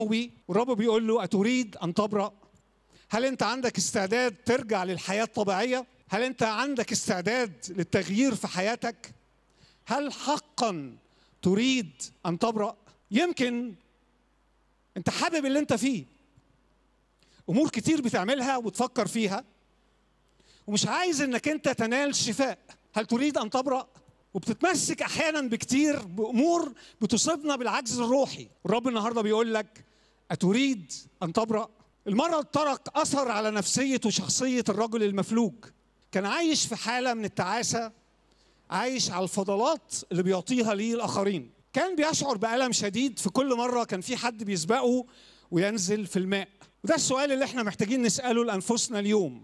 بيه والرب بيقول له أتريد أن تبرأ هل أنت عندك استعداد ترجع للحياة الطبيعية هل أنت عندك استعداد للتغيير في حياتك هل حقا تريد أن تبرأ يمكن أنت حابب اللي أنت فيه أمور كتير بتعملها وبتفكر فيها ومش عايز انك انت تنال شفاء هل تريد ان تبرأ وبتتمسك احيانا بكتير بامور بتصيبنا بالعجز الروحي الرب النهارده بيقول لك اتريد ان تبرأ المرض ترك اثر على نفسيه وشخصيه الرجل المفلوج كان عايش في حاله من التعاسه عايش على الفضلات اللي بيعطيها ليه الاخرين كان بيشعر بالم شديد في كل مره كان في حد بيسبقه وينزل في الماء وده السؤال اللي احنا محتاجين نساله لانفسنا اليوم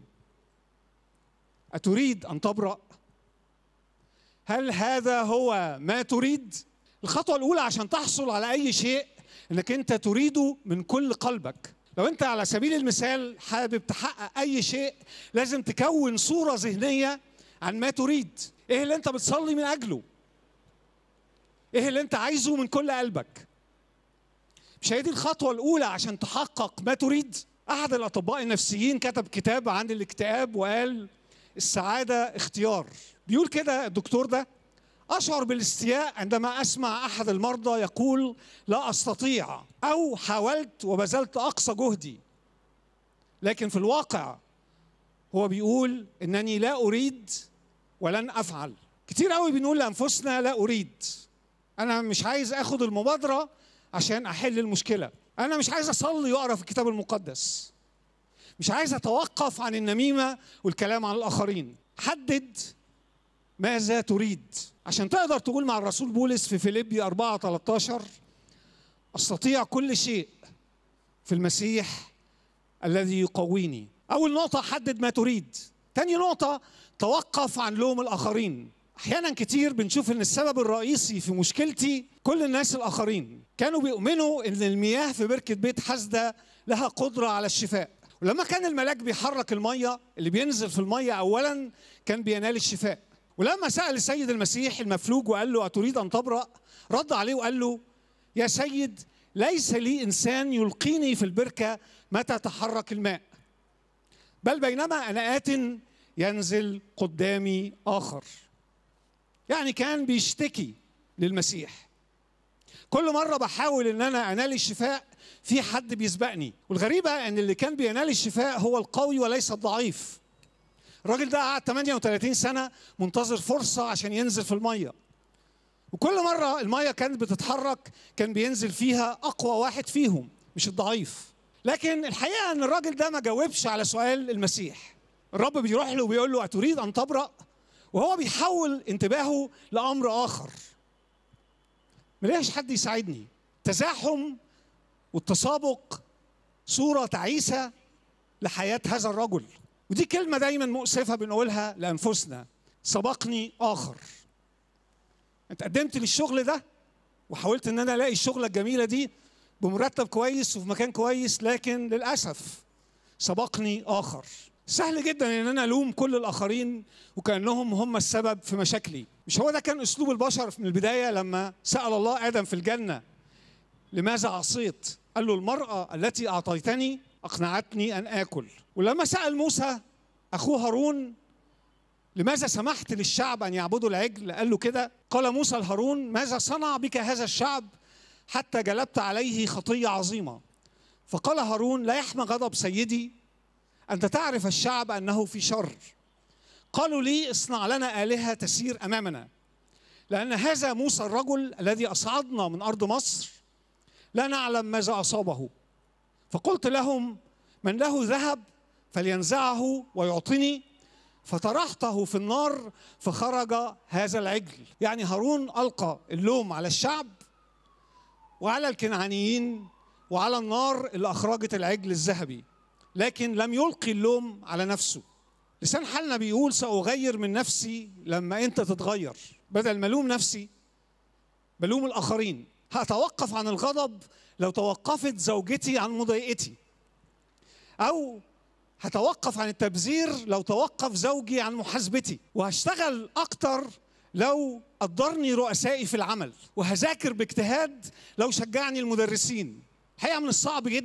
أتريد أن تبرأ؟ هل هذا هو ما تريد؟ الخطوة الأولى عشان تحصل على أي شيء إنك أنت تريده من كل قلبك. لو أنت على سبيل المثال حابب تحقق أي شيء لازم تكون صورة ذهنية عن ما تريد. إيه اللي أنت بتصلي من أجله؟ إيه اللي أنت عايزه من كل قلبك؟ مش هي دي الخطوة الأولى عشان تحقق ما تريد؟ أحد الأطباء النفسيين كتب كتاب عن الاكتئاب وقال السعادة اختيار بيقول كده الدكتور ده أشعر بالاستياء عندما أسمع أحد المرضى يقول لا أستطيع أو حاولت وبذلت أقصى جهدي لكن في الواقع هو بيقول إنني لا أريد ولن أفعل كتير قوي بنقول لأنفسنا لا أريد أنا مش عايز أخد المبادرة عشان أحل المشكلة أنا مش عايز أصلي وأقرأ في الكتاب المقدس مش عايز اتوقف عن النميمه والكلام عن الاخرين حدد ماذا تريد عشان تقدر تقول مع الرسول بولس في فيليبي 4 13 استطيع كل شيء في المسيح الذي يقويني اول نقطه حدد ما تريد تاني نقطه توقف عن لوم الاخرين احيانا كتير بنشوف ان السبب الرئيسي في مشكلتي كل الناس الاخرين كانوا بيؤمنوا ان المياه في بركه بيت حسده لها قدره على الشفاء ولما كان الملاك بيحرك الميه اللي بينزل في الميه اولا كان بينال الشفاء ولما سال السيد المسيح المفلوج وقال له اتريد ان تبرا رد عليه وقال له يا سيد ليس لي انسان يلقيني في البركه متى تحرك الماء بل بينما انا ات ينزل قدامي اخر يعني كان بيشتكي للمسيح كل مره بحاول ان انا انال الشفاء في حد بيسبقني والغريبة ان اللي كان بينال الشفاء هو القوي وليس الضعيف الراجل ده قعد 38 سنة منتظر فرصة عشان ينزل في المية وكل مرة المية كانت بتتحرك كان بينزل فيها أقوى واحد فيهم مش الضعيف لكن الحقيقة ان الراجل ده ما جاوبش على سؤال المسيح الرب بيروح له وبيقول له أتريد أن تبرأ وهو بيحول انتباهه لأمر آخر ملاقيش حد يساعدني تزاحم والتسابق صورة تعيسة لحياة هذا الرجل ودي كلمة دايما مؤسفة بنقولها لأنفسنا سبقني آخر أنت قدمت للشغل ده وحاولت إن أنا ألاقي الشغلة الجميلة دي بمرتب كويس وفي مكان كويس لكن للأسف سبقني آخر سهل جدا ان انا الوم كل الاخرين وكانهم هم السبب في مشاكلي مش هو ده كان اسلوب البشر من البدايه لما سال الله ادم في الجنه لماذا عصيت؟ قال له المرأة التي أعطيتني أقنعتني أن آكل ولما سأل موسى أخوه هارون لماذا سمحت للشعب أن يعبدوا العجل؟ قال له كده قال موسى لهارون ماذا صنع بك هذا الشعب حتى جلبت عليه خطية عظيمة فقال هارون لا يحمى غضب سيدي أنت تعرف الشعب أنه في شر قالوا لي اصنع لنا آلهة تسير أمامنا لأن هذا موسى الرجل الذي أصعدنا من أرض مصر لا نعلم ماذا اصابه فقلت لهم من له ذهب فلينزعه ويعطني فطرحته في النار فخرج هذا العجل يعني هارون القى اللوم على الشعب وعلى الكنعانيين وعلى النار اللي اخرجت العجل الذهبي لكن لم يلقي اللوم على نفسه لسان حالنا بيقول ساغير من نفسي لما انت تتغير بدل ما الوم نفسي بلوم الاخرين هتوقف عن الغضب لو توقفت زوجتي عن مضايقتي او هتوقف عن التبذير لو توقف زوجي عن محاسبتي وهشتغل اكتر لو قدرني رؤسائي في العمل وهذاكر باجتهاد لو شجعني المدرسين الحقيقه من الصعب جدا